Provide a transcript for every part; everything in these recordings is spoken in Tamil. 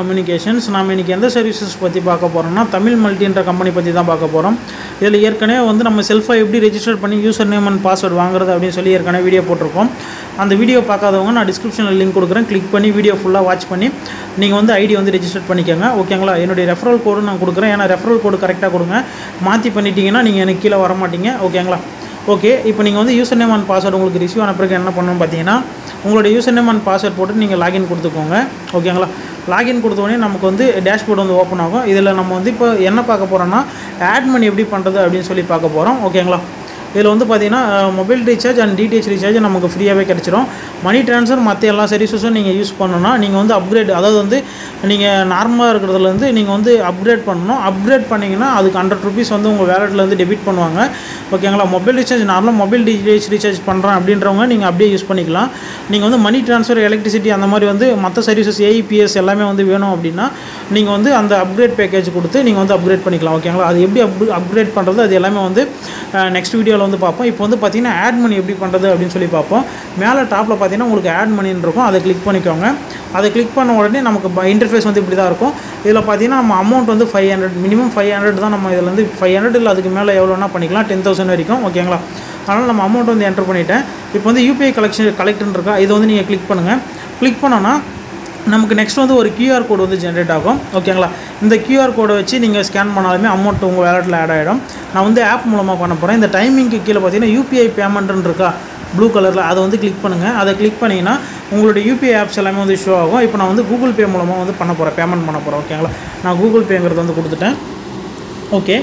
கம்யூனிகேஷன்ஸ் நாம் இன்றைக்கி எந்த சர்வீசஸ் பற்றி பார்க்க போகிறோம்னா தமிழ் மல்டின்ற கம்பெனி பற்றி தான் பார்க்க போகிறோம் இதில் ஏற்கனவே வந்து நம்ம செல்ஃபாக எப்படி ரெஜிஸ்டர் பண்ணி யூசர் நேம் அண்ட் பாஸ்வேர்டு வாங்குறது அப்படின்னு சொல்லி ஏற்கனவே வீடியோ போட்டிருக்கோம் அந்த வீடியோ பார்க்காதவங்க நான் டிஸ்கிரிப்ஷனில் லிங்க் கொடுக்குறேன் கிளிக் பண்ணி வீடியோ ஃபுல்லாக வாட்ச் பண்ணி நீங்கள் வந்து ஐடி வந்து ரெஜிஸ்டர் பண்ணிக்கோங்க ஓகேங்களா என்னுடைய ரெஃபரல் கோடு நான் கொடுக்குறேன் ஏன்னா ரெஃபரல் கோடு கரெக்டாக கொடுங்க மாற்றி பண்ணிட்டீங்கன்னா நீங்கள் எனக்கு கீழே வர மாட்டீங்க ஓகேங்களா ஓகே இப்போ நீங்கள் வந்து யூசர் நேம் அண்ட் பாஸ்வேர்டு உங்களுக்கு ரிசீவ் ஆன பிறகு என்ன பண்ணணும் பார்த்தீங்கன்னா உங்களோட யூசர் நேம் அண்ட் பாஸ்வேர்ட் போட்டு நீங்கள் லாகின் கொடுத்துக்கோங்க ஓகேங்களா லாகின் கொடுத்த உடனே நமக்கு வந்து டேஷ்போர்டு வந்து ஓப்பன் ஆகும் இதில் நம்ம வந்து இப்போ என்ன பார்க்க போகிறோம்னா ஆட் மணி எப்படி பண்ணுறது அப்படின்னு சொல்லி பார்க்க போகிறோம் ஓகேங்களா இதில் வந்து பார்த்தீங்கன்னா mobile recharge and DTH recharge நமக்கு ஃப்ரீயாகவே கிடச்சிரும் மணி ட்ரான்ஸ்ஃபர் மற்ற எல்லா சர்வீசஸும் நீங்கள் யூஸ் பண்ணணும்னா நீங்கள் வந்து அப்கிரேட் அதாவது வந்து நீங்கள் நார்மலாக இருக்கிறதுலேருந்து நீங்கள் வந்து அப்கிரேட் பண்ணணும் அப்கிரேட் பண்ணிங்கன்னா அதுக்கு ஹண்ட்ரட் ருபீஸ் வந்து உங்கள் வேலெட்லேருந்து டெபிட் பண்ணுவாங்க ஓகேங்களா மொபைல் ரீசார்ஜ் நார்மலாக மொபைல் டிடிஹெச் ரீசார்ஜ் பண்ணுறேன் அப்படின்றவங்க நீங்கள் அப்படியே யூஸ் பண்ணிக்கலாம் நீங்கள் வந்து மணி ட்ரான்ஸ்ஃபர் எலக்ட்ரிசிட்டி அந்த மாதிரி வந்து மற்ற சர்வீசஸ் ஏஇபிஎஸ் எல்லாமே வந்து வேணும் அப்படின்னா நீங்கள் வந்து அந்த அப்கிரேட் பேக்கேஜ் கொடுத்து நீங்கள் வந்து அப்கிரேட் பண்ணிக்கலாம் ஓகேங்களா அது எப்படி அப் அப்கிரேட் பண்ணுறது அது எல்லாமே வந்து நெக்ஸ்ட் வீடியோவில் வந்து பார்ப்போம் இப்போ வந்து பார்த்தீங்கன்னா ஆட் மணி எப்படி பண்ணுறது அப்படின்னு சொல்லி பார்ப்போம் மேலே டாப்பில் பார்த்தீங்கன்னா உங்களுக்கு ஆட் மணின்னு இருக்கும் அதை கிளிக் பண்ணிக்கோங்க அதை கிளிக் பண்ண உடனே நமக்கு இன்டர்ஃபேஸ் வந்து இப்படி தான் இருக்கும் இதில் பார்த்தீங்கன்னா நம்ம அமௌண்ட் வந்து five hundred minimum five hundred தான் நம்ம இதில் வந்து ஃபைவ் ஹண்ட்ரட் இல்லை அதுக்கு மேலே எவ்வளோனா பண்ணிக்கலாம் டென் தௌசண்ட் வரைக்கும் ஓகேங்களா அதனால் நம்ம அமௌண்ட் வந்து என்டர் பண்ணிவிட்டேன் இப்போ வந்து யூபிஐ கலெக்ஷன் கலெக்டர்னு இருக்கா இதை வந்து நீங்கள் கிளிக் பண்ணுங்கள் கிளிக் பண்ணோன்னா நமக்கு நெக்ஸ்ட் வந்து ஒரு கியூஆர் கோடு வந்து ஜென்ரேட் ஆகும் ஓகேங்களா இந்த கியூஆர் கோடை வச்சு நீங்கள் ஸ்கேன் பண்ணாலுமே அமௌண்ட் உங்கள் வேலெட்டில் ஆட் ஆகிடும் நான் வந்து ஆப் மூலமாக பண்ண போகிறேன் இந்த டைமிங்க்கு கீழே பார்த்தீங்கன்னா யூபிஐ பேமெண்ட்னு இருக்கா ப்ளூ கலரில் அதை வந்து கிளிக் பண்ணுங்கள் அதை கிளிக் பண்ணிங்கன்னா உங்களுடைய யூபிஐ ஆப்ஸ் எல்லாமே வந்து ஷோ ஆகும் இப்போ நான் வந்து கூகுள் பே மூலமாக வந்து பண்ண போகிறேன் பேமெண்ட் பண்ண போகிறேன் ஓகேங்களா நான் கூகுள் பேங்கிறது வந்து கொடுத்துட்டேன் ஓகே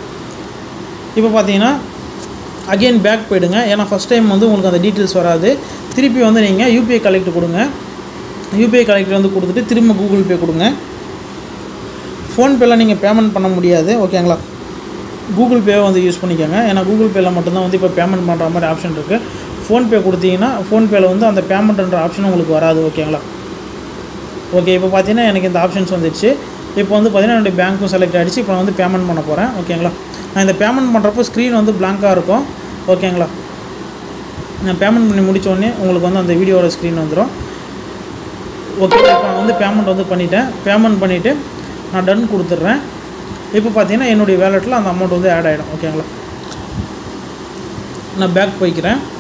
இப்போ பார்த்தீங்கன்னா அகெயின் பேக் போயிடுங்க ஏன்னா ஃபஸ்ட் டைம் வந்து உங்களுக்கு அந்த டீட்டெயில்ஸ் வராது திருப்பி வந்து நீங்கள் யூபிஐ கலெக்ட் கொடுங்க யூபிஐ கலெக்டர் வந்து கொடுத்துட்டு திரும்ப கூகுள் பே கொடுங்க ஃபோன்பேயில் நீங்கள் பேமெண்ட் பண்ண முடியாது ஓகேங்களா கூகுள் பேவை வந்து யூஸ் பண்ணிக்கோங்க ஏன்னா கூகுள் பேயில் மட்டும்தான் வந்து இப்போ பேமெண்ட் பண்ணுற மாதிரி ஆப்ஷன் இருக்குது ஃபோன்பே கொடுத்தீங்கன்னா ஃபோன்பேயில் வந்து அந்த பேமெண்ட்ன்ற ஆப்ஷன் உங்களுக்கு வராது ஓகேங்களா ஓகே இப்போ பார்த்தீங்கன்னா எனக்கு இந்த ஆப்ஷன்ஸ் வந்துடுச்சு இப்போ வந்து பார்த்தீங்கன்னா என்னுடைய பேங்க்கும் செலக்ட் ஆகிடுச்சு இப்போ நான் வந்து பேமெண்ட் பண்ண போகிறேன் ஓகேங்களா நான் இந்த பேமெண்ட் பண்ணுறப்போ ஸ்க்ரீன் வந்து பிளாங்காக இருக்கும் ஓகேங்களா நான் பேமெண்ட் பண்ணி முடிச்ச உடனே உங்களுக்கு வந்து அந்த வீடியோட ஸ்க்ரீன் வந்துடும் ஓகே இப்போ நான் வந்து பேமெண்ட் வந்து பண்ணிட்டேன் பேமெண்ட் பண்ணிவிட்டு நான் டன் கொடுத்துட்றேன் இப்போ பார்த்தீங்கன்னா என்னுடைய வேலெட்டில் அந்த அமௌண்ட் வந்து ஆட் ஆகிடும் ஓகேங்களா நான் பேக் போய்க்கிறேன்